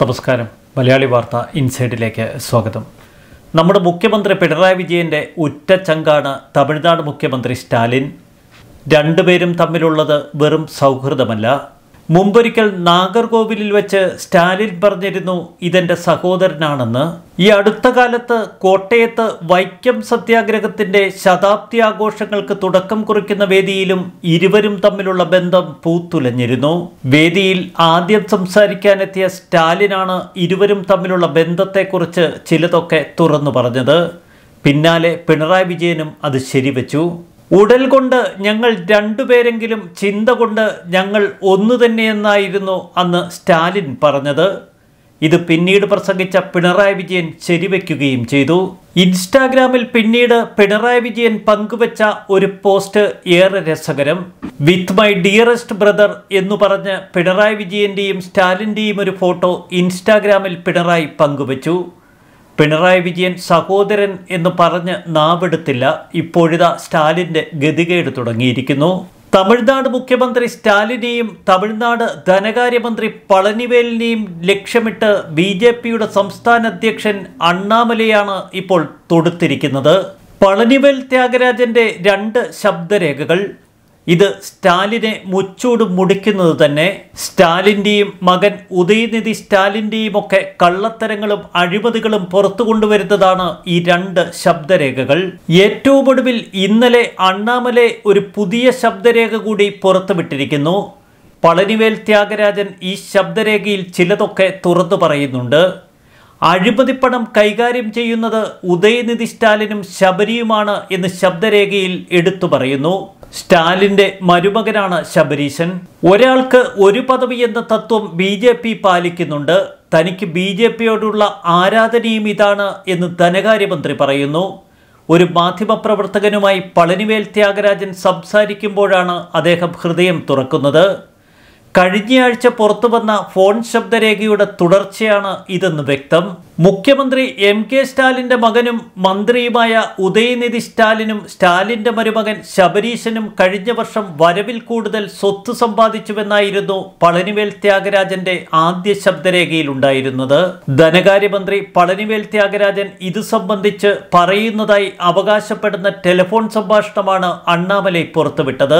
നമസ്കാരം മലയാളി വാർത്ത ഇൻസൈഡിലേക്ക് സ്വാഗതം നമ്മുടെ മുഖ്യമന്ത്രി പിണറായി വിജയൻ്റെ ഉറ്റ ചങ്കാണ് തമിഴ്നാട് മുഖ്യമന്ത്രി സ്റ്റാലിൻ രണ്ടുപേരും തമ്മിലുള്ളത് വെറും സൗഹൃദമല്ല മുമ്പൊരിക്കൽ നാഗർകോവിലിൽ വെച്ച് സ്റ്റാലിൻ പറഞ്ഞിരുന്നു ഇതെൻ്റെ സഹോദരനാണെന്ന് ഈ അടുത്ത കാലത്ത് കോട്ടയത്ത് വൈക്കം സത്യാഗ്രഹത്തിന്റെ ശതാബ്ദി ആഘോഷങ്ങൾക്ക് തുടക്കം കുറിക്കുന്ന വേദിയിലും ഇരുവരും തമ്മിലുള്ള ബന്ധം പൂത്തുലഞ്ഞിരുന്നു വേദിയിൽ ആദ്യം സംസാരിക്കാനെത്തിയ സ്റ്റാലിനാണ് ഇരുവരും തമ്മിലുള്ള ബന്ധത്തെക്കുറിച്ച് ചിലതൊക്കെ തുറന്നു പറഞ്ഞത് പിന്നാലെ പിണറായി വിജയനും അത് ശരിവെച്ചു ഉടൽ കൊണ്ട് ഞങ്ങൾ രണ്ടുപേരെങ്കിലും ചിന്ത കൊണ്ട് ഞങ്ങൾ ഒന്നു തന്നെയെന്നായിരുന്നു അന്ന് സ്റ്റാലിൻ പറഞ്ഞത് ഇത് പിന്നീട് പ്രസംഗിച്ച പിണറായി വിജയൻ ശരിവെക്കുകയും ചെയ്തു ഇൻസ്റ്റാഗ്രാമിൽ പിന്നീട് പിണറായി വിജയൻ പങ്കുവച്ച ഒരു പോസ്റ്റ് ഏറെ രസകരം വിത്ത് മൈ ഡിയറസ്റ്റ് ബ്രദർ എന്നു പറഞ്ഞ് പിണറായി വിജയന്റെയും സ്റ്റാലിൻ്റെയും ഒരു ഫോട്ടോ ഇൻസ്റ്റാഗ്രാമിൽ പിണറായി പങ്കുവച്ചു പിണറായി വിജയൻ സഹോദരൻ എന്ന് പറഞ്ഞ് നാവെടുത്തില്ല ഇപ്പോഴിതാ സ്റ്റാലിൻ്റെ ഗതികേട് തുടങ്ങിയിരിക്കുന്നു തമിഴ്നാട് മുഖ്യമന്ത്രി സ്റ്റാലിനെയും തമിഴ്നാട് ധനകാര്യമന്ത്രി പളനിവേലിനെയും ലക്ഷ്യമിട്ട് ബി ജെ പിയുടെ സംസ്ഥാന അധ്യക്ഷൻ അണ്ണാമലയാണ് ഇപ്പോൾ തൊടുത്തിരിക്കുന്നത് പളനിവേൽ ത്യാഗരാജന്റെ രണ്ട് ശബ്ദരേഖകൾ ഇത് സ്റ്റാലിനെ മുച്ചൂട് മുടിക്കുന്നത് തന്നെ സ്റ്റാലിൻ്റെയും മകൻ ഉദയനിധി സ്റ്റാലിൻ്റെയും ഒക്കെ കള്ളത്തരങ്ങളും അഴിമതികളും പുറത്തു കൊണ്ടുവരുന്നതാണ് ഈ രണ്ട് ശബ്ദരേഖകൾ ഏറ്റവും ഒടുവിൽ ഇന്നലെ അണ്ണാമലെ ഒരു പുതിയ ശബ്ദരേഖ കൂടി പുറത്തുവിട്ടിരിക്കുന്നു പളനിവേൽ ത്യാഗരാജൻ ഈ ശബ്ദരേഖയിൽ ചിലതൊക്കെ തുറന്നു പറയുന്നുണ്ട് അഴിമതിപ്പണം കൈകാര്യം ചെയ്യുന്നത് ഉദയനിധി സ്റ്റാലിനും ശബരിയുമാണ് എന്ന് ശബ്ദരേഖയിൽ എടുത്തു പറയുന്നു സ്റ്റാലിന്റെ മരുമകനാണ് ശബരീശൻ ഒരാൾക്ക് ഒരു പദവി എന്ന തത്വം ബി ജെ പി പാലിക്കുന്നുണ്ട് തനിക്ക് ബി ജെ പിയോടുള്ള ആരാധനയും ഇതാണ് എന്ന് ധനകാര്യമന്ത്രി പറയുന്നു ഒരു മാധ്യമപ്രവർത്തകനുമായി പളനിവേൽ ത്യാഗരാജൻ സംസാരിക്കുമ്പോഴാണ് അദ്ദേഹം ഹൃദയം തുറക്കുന്നത് കഴിഞ്ഞയാഴ്ച പുറത്തു വന്ന ഫോൺ ശബ്ദരേഖയുടെ തുടർച്ചയാണ് ഇതെന്ന് വ്യക്തം മുഖ്യമന്ത്രി എം കെ സ്റ്റാലിന്റെ മകനും മന്ത്രിയുമായ ഉദയനിധി സ്റ്റാലിനും സ്റ്റാലിന്റെ മരുമകൻ ശബരീശനും കഴിഞ്ഞ വർഷം വരവിൽ കൂടുതൽ സ്വത്ത് സമ്പാദിച്ചുവെന്നായിരുന്നു പളനിവേൽ ത്യാഗരാജന്റെ ആദ്യ ശബ്ദരേഖയിൽ ഉണ്ടായിരുന്നത് ധനകാര്യമന്ത്രി പളനിവേൽ ത്യാഗരാജൻ ഇത് സംബന്ധിച്ച് പറയുന്നതായി അവകാശപ്പെടുന്ന ടെലിഫോൺ സംഭാഷണമാണ് അണ്ണാമലൈ പുറത്തുവിട്ടത്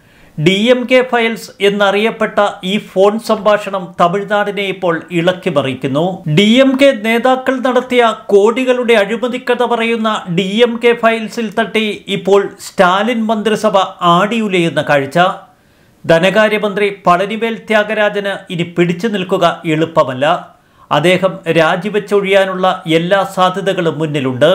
ഡി എം കെ ഫയൽസ് എന്നറിയപ്പെട്ട ഈ ഫോൺ സംഭാഷണം തമിഴ്നാടിനെ ഇപ്പോൾ ഇളക്കി മറിക്കുന്നു ഡി എം കെ നേതാക്കൾ നടത്തിയ കോടികളുടെ അഴിമതിക്കഥ പറയുന്ന ഡി എം കെ ഫയൽസിൽ തട്ടി ഇപ്പോൾ സ്റ്റാലിൻ മന്ത്രിസഭ ആടിയുലയുന്ന കാഴ്ച ധനകാര്യമന്ത്രി പളനിവേൽ ത്യാഗരാജന് ഇനി പിടിച്ചു നിൽക്കുക എളുപ്പമല്ല അദ്ദേഹം രാജിവെച്ചൊഴിയാനുള്ള എല്ലാ സാധ്യതകളും മുന്നിലുണ്ട്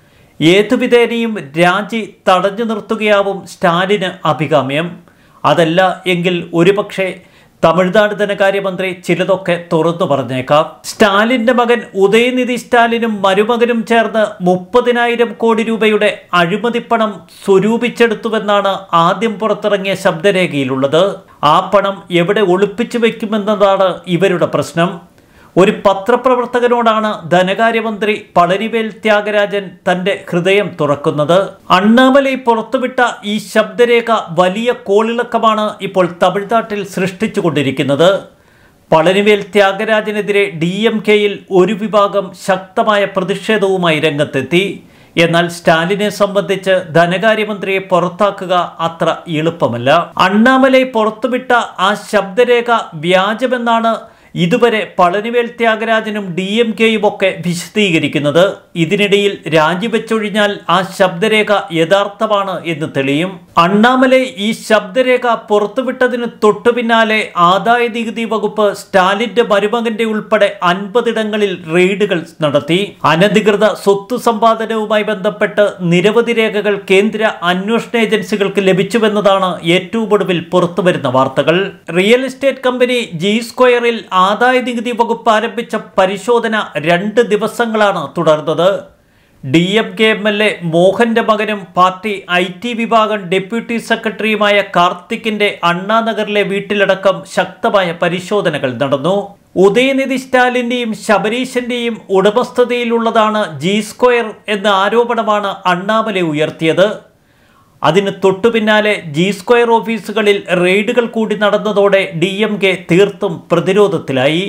ഏതുവിധേനയും രാജി തടഞ്ഞു നിർത്തുകയാവും സ്റ്റാലിന് അഭികാമ്യം അതല്ല എങ്കിൽ ഒരുപക്ഷെ തമിഴ്നാട് ധനകാര്യമന്ത്രി ചിലതൊക്കെ തുറന്നു പറഞ്ഞേക്കാം സ്റ്റാലിന്റെ മകൻ ഉദയനിധി സ്റ്റാലിനും മരുമകനും ചേർന്ന് മുപ്പതിനായിരം കോടി രൂപയുടെ അഴിമതിപ്പണം സ്വരൂപിച്ചെടുത്തുവെന്നാണ് ആദ്യം പുറത്തിറങ്ങിയ ശബ്ദരേഖയിലുള്ളത് ആ പണം എവിടെ ഒളിപ്പിച്ചു വെക്കുമെന്നതാണ് ഇവരുടെ പ്രശ്നം ഒരു പത്രപ്രവർത്തകനോടാണ് ധനകാര്യമന്ത്രി പളനിവേൽ ത്യാഗരാജൻ തന്റെ ഹൃദയം തുറക്കുന്നത് അണ്ണാമലൈ പുറത്തുവിട്ട ഈ ശബ്ദരേഖ വലിയ കോളിളക്കമാണ് ഇപ്പോൾ തമിഴ്നാട്ടിൽ സൃഷ്ടിച്ചുകൊണ്ടിരിക്കുന്നത് പളനിവേൽ ത്യാഗരാജനെതിരെ ഡി എം കെയിൽ ഒരു വിഭാഗം ശക്തമായ പ്രതിഷേധവുമായി രംഗത്തെത്തി എന്നാൽ സ്റ്റാലിനെ സംബന്ധിച്ച് ധനകാര്യമന്ത്രിയെ പുറത്താക്കുക അത്ര എളുപ്പമല്ല അണ്ണാമലൈ പുറത്തുവിട്ട ആ ശബ്ദരേഖ വ്യാജമെന്നാണ് ഇതുവരെ പളനിവേൽ ത്യാഗരാജനും ഡി എം കെയും ഒക്കെ വിശദീകരിക്കുന്നത് ഇതിനിടയിൽ രാജിവെച്ചൊഴിഞ്ഞാൽ ആ ശബ്ദരേഖ യഥാർത്ഥമാണ് എന്ന് തെളിയും അണ്ണാമലെ ഈ ശബ്ദരേഖ പുറത്തുവിട്ടതിന് തൊട്ടു പിന്നാലെ ആദായ നികുതി വകുപ്പ് സ്റ്റാലിന്റെ മരുമകന്റെ ഉൾപ്പെടെ അൻപതിടങ്ങളിൽ റെയ്ഡുകൾ നടത്തി അനധികൃത സ്വത്ത് സമ്പാദനവുമായി ബന്ധപ്പെട്ട് നിരവധി രേഖകൾ കേന്ദ്ര അന്വേഷണ ഏജൻസികൾക്ക് ലഭിച്ചുവെന്നതാണ് ഏറ്റവും ഒടുവിൽ പുറത്തുവരുന്ന വാർത്തകൾ റിയൽ എസ്റ്റേറ്റ് കമ്പനി ജി സ്ക്വയറിൽ ആദായ നികുതി വകുപ്പ് ആരംഭിച്ച പരിശോധന രണ്ട് ദിവസങ്ങളാണ് തുടർന്നത് D M K M L A മോഹന്റെ മകനും പാർട്ടി ഐ ടി വിഭാഗം ഡെപ്യൂട്ടി സെക്രട്ടറിയുമായ കാർത്തിക്കിന്റെ അണ്ണാനഗറിലെ വീട്ടിലടക്കം ശക്തമായ പരിശോധനകൾ നടന്നു ഉദയനിധി സ്റ്റാലിന്റെയും ശബരീശന്റെയും ഉടമസ്ഥതയിലുള്ളതാണ് ജി സ്ക്വയർ എന്ന ആരോപണമാണ് അണ്ണാമലെ ഉയർത്തിയത് അതിന് തൊട്ടു പിന്നാലെ ജി സ്ക്വയർ ഓഫീസുകളിൽ റെയ്ഡുകൾ കൂടി നടന്നതോടെ ഡി എം കെ തീർത്തും പ്രതിരോധത്തിലായി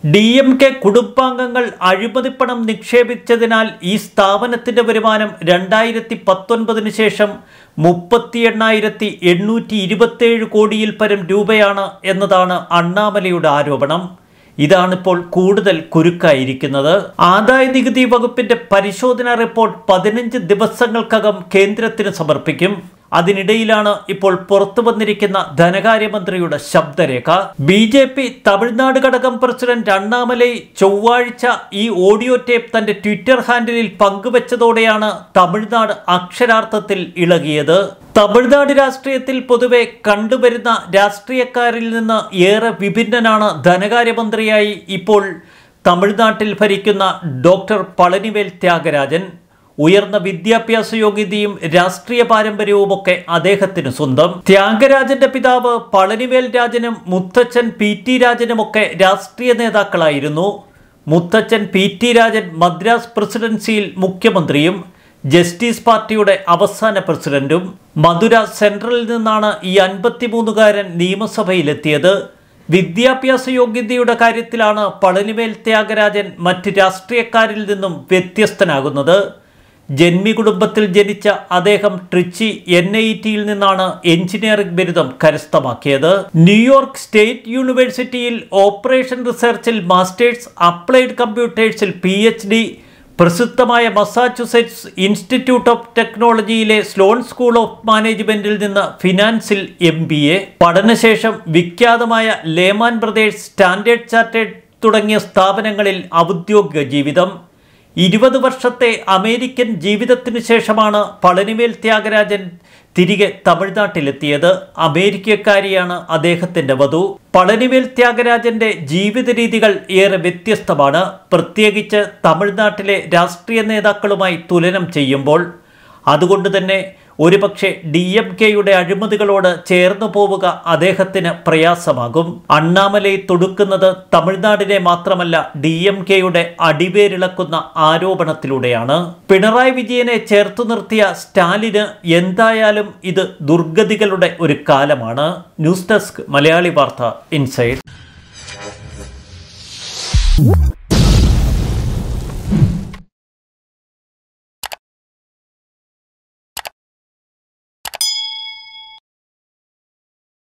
ഡി എം കെ കുടുംബാംഗങ്ങൾ അഴിമതിപ്പണം നിക്ഷേപിച്ചതിനാൽ ഈ സ്ഥാപനത്തിന്റെ വരുമാനം രണ്ടായിരത്തി പത്തൊൻപതിന് ശേഷം മുപ്പത്തി എണ്ണായിരത്തി എണ്ണൂറ്റി ഇരുപത്തേഴ് കോടിയിൽ പരം രൂപയാണ് എന്നതാണ് അണ്ണാമലയുടെ ആരോപണം ഇതാണിപ്പോൾ കൂടുതൽ കുരുക്കായിരിക്കുന്നത് ആദായ നികുതി വകുപ്പിന്റെ പരിശോധനാ റിപ്പോർട്ട് പതിനഞ്ച് ദിവസങ്ങൾക്കകം കേന്ദ്രത്തിന് സമർപ്പിക്കും അതിനിടയിലാണ് ഇപ്പോൾ പുറത്തു വന്നിരിക്കുന്ന ധനകാര്യമന്ത്രിയുടെ ശബ്ദരേഖ ബി ജെ പി തമിഴ്നാട് ഘടകം പ്രസിഡന്റ് അണ്ണാമലൈ ചൊവ്വാഴ്ച ഈ ഓഡിയോ ടേപ്പ് തന്റെ ട്വിറ്റർ ഹാൻഡിലിൽ പങ്കുവച്ചതോടെയാണ് തമിഴ്നാട് അക്ഷരാർത്ഥത്തിൽ ഇളകിയത് തമിഴ്നാട് രാഷ്ട്രീയത്തിൽ പൊതുവെ കണ്ടുവരുന്ന രാഷ്ട്രീയക്കാരിൽ നിന്ന് ഏറെ വിഭിന്നനാണ് ധനകാര്യമന്ത്രിയായി ഇപ്പോൾ തമിഴ്നാട്ടിൽ ഭരിക്കുന്ന ഡോക്ടർ പളനിവേൽ ത്യാഗരാജൻ ഉയർന്ന വിദ്യാഭ്യാസ യോഗ്യതയും രാഷ്ട്രീയ പാരമ്പര്യവുമൊക്കെ അദ്ദേഹത്തിന് സ്വന്തം ത്യാഗരാജന്റെ പിതാവ് പളനിവേൽ രാജനും മുത്തച്ഛൻ പി ടി രാജനുമൊക്കെ രാഷ്ട്രീയ നേതാക്കളായിരുന്നു മുത്തച്ഛൻ പി ടി രാജൻ മദ്രാസ് പ്രസിഡൻസിയിൽ മുഖ്യമന്ത്രിയും ജസ്റ്റിസ് പാർട്ടിയുടെ അവസാന പ്രസിഡന്റും മധുര സെൻട്രലിൽ നിന്നാണ് ഈ അൻപത്തിമൂന്നുകാരൻ നിയമസഭയിലെത്തിയത് വിദ്യാഭ്യാസ യോഗ്യതയുടെ കാര്യത്തിലാണ് പളനിവേൽ ത്യാഗരാജൻ മറ്റ് രാഷ്ട്രീയക്കാരിൽ നിന്നും വ്യത്യസ്തനാകുന്നത് ജന്മി കുടുംബത്തിൽ ജനിച്ച അദ്ദേഹം ട്രിച്ചി എൻ ഐ ടിയിൽ നിന്നാണ് എഞ്ചിനീയറിംഗ് ബിരുദം കരസ്ഥമാക്കിയത് ന്യൂയോർക്ക് സ്റ്റേറ്റ് യൂണിവേഴ്സിറ്റിയിൽ ഓപ്പറേഷൻ റിസർച്ചിൽ മാസ്റ്റേഴ്സ് അപ്ലൈഡ് കമ്പ്യൂട്ടേഴ്സിൽ പി എച്ച് ഡി പ്രസിദ്ധമായ മസാച്യുസെറ്റ്സ് ഇൻസ്റ്റിറ്റ്യൂട്ട് ഓഫ് ടെക്നോളജിയിലെ സ്ലോൺ സ്കൂൾ ഓഫ് മാനേജ്മെന്റിൽ നിന്ന് ഫിനാൻസിൽ എം ബി എ പഠനശേഷം വിഖ്യാതമായ ലേമാൻ ബ്രദേഴ്സ് സ്റ്റാൻഡേർഡ് ചാർട്ടേഡ് തുടങ്ങിയ സ്ഥാപനങ്ങളിൽ ഔദ്യോഗിക ജീവിതം ഇരുപത് വർഷത്തെ അമേരിക്കൻ ജീവിതത്തിനു ശേഷമാണ് പളനിവേൽ ത്യാഗരാജൻ തിരികെ തമിഴ്നാട്ടിലെത്തിയത് അമേരിക്കക്കാരിയാണ് അദ്ദേഹത്തിന്റെ വധു പളനിവേൽ ത്യാഗരാജന്റെ ജീവിത രീതികൾ ഏറെ വ്യത്യസ്തമാണ് പ്രത്യേകിച്ച് തമിഴ്നാട്ടിലെ രാഷ്ട്രീയ നേതാക്കളുമായി തുലനം ചെയ്യുമ്പോൾ അതുകൊണ്ട് തന്നെ ഒരുപക്ഷെ ഡി എം കെയുടെ അഴിമതികളോട് ചേർന്നു പോവുക അദ്ദേഹത്തിന് പ്രയാസമാകും അണ്ണാമലൈ തൊടുക്കുന്നത് തമിഴ്നാടിനെ മാത്രമല്ല ഡി എം കെയുടെ അടിവേരിളക്കുന്ന ആരോപണത്തിലൂടെയാണ് പിണറായി വിജയനെ ചേർത്തു നിർത്തിയ സ്റ്റാലിന് എന്തായാലും ഇത് ദുർഗതികളുടെ ഒരു കാലമാണ് ന്യൂസ് ഡെസ്ക് മലയാളി വാർത്ത ഇൻസൈഡ്